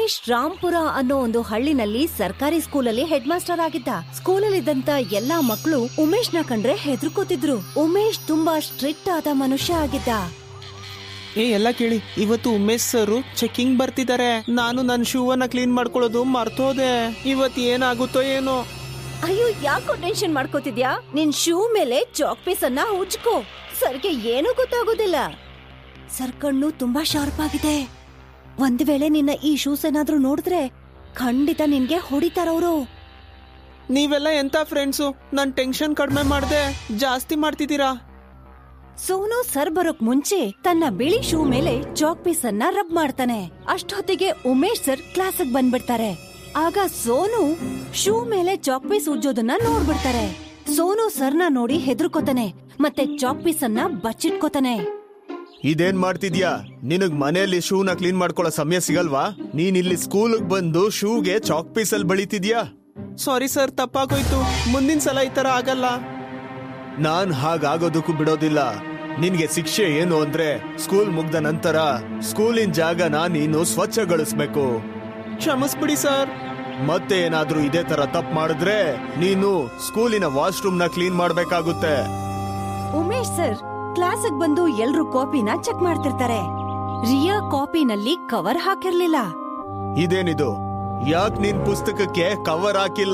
ಉಮೇಶ್ ರಾಂಪುರ ಅನ್ನೋ ಒಂದು ಹಳ್ಳಿನಲ್ಲಿ ಸರ್ಕಾರಿ ಸ್ಕೂಲಲ್ಲಿ ಹೆಡ್ ಮಾಸ್ಟರ್ ಆಗಿದ್ದ ಸ್ಕೂಲಲ್ಲಿದ್ದಂತ ಎಲ್ಲಾ ಮಕ್ಕಳು ಉಮೇಶ್ ನ ಕಂಡ್ರೆ ಹೆದರ್ಕೋತಿದ್ರು ಉಮೇಶ್ ತುಂಬಾ ಸ್ಟ್ರಿಕ್ಟ್ ಆದ ಮನುಷ್ಯ ಆಗಿದ್ದ ಏ ಎಲ್ಲ ಕೇಳಿ ಇವತ್ತು ಉಮೇಶ್ ಸರ್ ಚೆಕಿಂಗ್ ಬರ್ತಿದ್ದಾರೆ ನಾನು ನನ್ನ ಶೂ ಅನ್ನ ಕ್ಲೀನ್ ಮಾಡ್ಕೊಳ್ಳೋದು ಮರ್ತೋದೆ ಇವತ್ತು ಏನಾಗುತ್ತೋ ಏನೋ ಅಯ್ಯೋ ಯಾಕೋ ಟೆನ್ಷನ್ ಮಾಡ್ಕೋತಿದ್ಯಾ ನಿನ್ ಶೂ ಮೇಲೆ ಚಾಕ್ ಪೀಸ್ ಅನ್ನ ಉಜ್ಕೋ ಸರ್ಗೆ ಏನೂ ಗೊತ್ತಾಗೋದಿಲ್ಲ ಸರ್ ಕಣ್ಣು ತುಂಬಾ ಶಾರ್ಪ್ ಆಗಿದೆ ಒಂದ್ ವೇಳೆ ನಿನ್ನ ಈ ಶೂಸ್ ಏನಾದ್ರೂ ನೋಡಿದ್ರೆ ಖಂಡಿತ ನಿನ್ಗೆ ಹೊಡಿತಾರವ್ರು ನೀವೆಲ್ಲ ಎಂತ ಫ್ರೆಂಡ್ಸು ನನ್ ಟೆನ್ಷನ್ ಕಡಿಮೆ ಮಾಡ್ದೆ ಜಾಸ್ತಿ ಮಾಡ್ತಿದ್ದೀರಾ ಸೋನು ಸರ್ ಬರೋಕ್ ಮುಂಚೆ ತನ್ನ ಬಿಳಿ ಶೂ ಮೇಲೆ ಚಾಕ್ ಪೀಸ್ ಅನ್ನ ರಬ್ ಮಾಡ್ತಾನೆ ಅಷ್ಟೊತ್ತಿಗೆ ಉಮೇಶ್ ಸರ್ ಕ್ಲಾಸಿಗೆ ಬಂದ್ಬಿಡ್ತಾರೆ ಆಗ ಸೋನು ಶೂ ಮೇಲೆ ಚಾಕ್ ಪೀಸ್ ಉಜ್ಜೋದನ್ನ ನೋಡ್ಬಿಡ್ತಾರೆ ಸೋನು ಸರ್ನ ನೋಡಿ ಹೆದರ್ಕೋತಾನೆ ಮತ್ತೆ ಚಾಕ್ ಪೀಸ್ ಅನ್ನ ಬಚ್ಚಿಟ್ಕೋತಾನೆ ಇದೇನ್ ಮಾಡ್ತಿದ್ಯಾ ನಿನಗ್ ಮನೆಯಲ್ಲಿ ಶೂನ ಕ್ಲೀನ್ ಮಾಡ್ಕೊಳ್ಳೋ ಸಮಯ ಸಿಗಲ್ವಾ ನೀನ್ ಇಲ್ಲಿ ಸ್ಕೂಲ್ಗ್ ಬಂದು ಶೂಗೆ ಚಾಕ್ ಪೀಸ್ ಅಲ್ಲಿ ಬಳಿತಿದ್ಯಾ ಸಾರಿ ಸರ್ ತಪ್ಪಾಗೋಯ್ತು ಮುಂದಿನ ಸಲ ಈ ತರ ಆಗಲ್ಲ ನಾನ್ ಹಾಗಾಗೋದಕ್ಕೂ ಬಿಡೋದಿಲ್ಲ ನಿನ್ಗೆ ಶಿಕ್ಷೆ ಏನು ಅಂದ್ರೆ ಸ್ಕೂಲ್ ಮುಗ್ದ ನಂತರ ಸ್ಕೂಲಿನ ಜಾಗನ ನೀನು ಸ್ವಚ್ಛಗೊಳಿಸ್ಬೇಕು ಕ್ಷಮಿಸ್ಬಿಡಿ ಸರ್ ಮತ್ತೆ ಏನಾದ್ರೂ ಇದೇ ತರ ತಪ್ಪು ಮಾಡಿದ್ರೆ ನೀನು ಸ್ಕೂಲಿನ ವಾಶ್ರೂಮ್ ನ ಕ್ಲೀನ್ ಮಾಡ್ಬೇಕಾಗುತ್ತೆ ಉಮೇಶ್ ಸರ್ ಕ್ಲಾಸಿಗೆ ಬಂದು ಎಲ್ರು ಕಾಪಿನ ಚೆಕ್ ಮಾಡ್ತಿರ್ತಾರೆ ರಿಯಾ ಕಾಪಿನಲ್ಲಿ ಕವರ್ ಹಾಕಿರ್ಲಿಲ್ಲ ಇದೇನಿದು ಯಾಕ್ ನಿನ್ ಪುಸ್ತಕಕ್ಕೆ ಕವರ್ ಹಾಕಿಲ್ಲ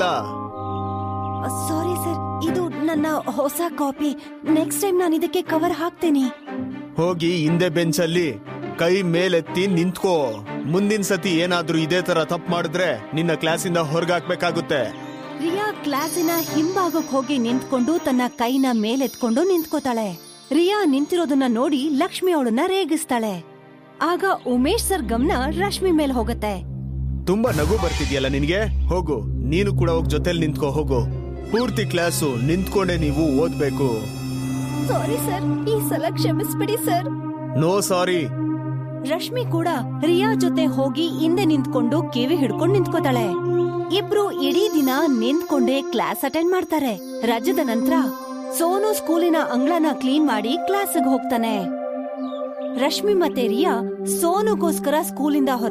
ಸಾರಿ ಸರ್ ಇದು ನನ್ನ ಹೊಸ ಕಾಪಿ ನೆಕ್ಸ್ಟ್ ಟೈಮ್ ನಾನು ಇದಕ್ಕೆ ಕವರ್ ಹಾಕ್ತೇನೆ ಹೋಗಿ ಹಿಂದೆ ಬೆಂಚಲ್ಲಿ ಕೈ ಮೇಲೆತ್ತಿ ನಿಂತ್ಕೋ ಮುಂದಿನ ಸತಿ ಏನಾದ್ರೂ ಇದೇ ತರ ತಪ್ಪು ಮಾಡಿದ್ರೆ ನಿನ್ನ ಕ್ಲಾಸಿಂದ ಹೊರಗಾಕ್ಬೇಕಾಗುತ್ತೆ ರಿಯಾ ಕ್ಲಾಸಿನ ಹಿಂಭಾಗಕ್ ಹೋಗಿ ನಿಂತ್ಕೊಂಡು ತನ್ನ ಕೈನ ಮೇಲೆತ್ಕೊಂಡು ನಿಂತ್ಕೋತಾಳೆ ರಿಯಾ ನಿಂತಿರೋದನ್ನ ನೋಡಿ ಲಕ್ಷ್ಮಿ ಅವಳನ್ನ ರೇಗಿಸ್ತಾಳೆ ಆಗ ಉಮೇಶ್ ಸರ್ ಗಮನ ರಶ್ಮಿ ಮೇಲ್ ಹೋಗತ್ತೆ ತುಂಬಾ ನಗು ಬರ್ತಿದ್ಯಲ್ಲ ನಿನ್ಗೆ ಹೋಗು ನೀನು ಕೂಡ ಹೋಗ್ ಜೊತೆಲಿ ನಿಂತ್ಕೋ ಹೋಗು ಪೂರ್ತಿ ಕ್ಲಾಸು ನಿಂತ್ಕೊಂಡೆ ನೀವು ಓದ್ಬೇಕು ಸಾರಿ ಸರ್ ಈ ಸಲ ಕ್ಷಮಿಸ್ಬಿಡಿ ಸರ್ ನೋ ಸಾರಿ ರಶ್ಮಿ ಕೂಡ ರಿಯಾ ಜೊತೆ ಹೋಗಿ ಹಿಂದೆ ನಿಂತ್ಕೊಂಡು ಕಿವಿ ಹಿಡ್ಕೊಂಡು ನಿಂತ್ಕೋತಾಳೆ ಇಬ್ರು ಇಡೀ ದಿನ ನಿಂತ್ಕೊಂಡೇ ಕ್ಲಾಸ್ ಅಟೆಂಡ್ ಮಾಡ್ತಾರೆ ರಜದ ನಂತರ ಸೋನು ಸ್ಕೂಲಿನ ಅಂಗಳನ ಕ್ಲೀನ್ ಮಾಡಿ ಕ್ಲಾಸ್ಗೆ ಹೋಗ್ತಾನೆ ರಶ್ಮಿ ಮತ್ತೆ ರಿಯಾ ಸೋನುಗೋಸ್ಕರ ಸ್ಕೂಲಿಂದ ಹೊರ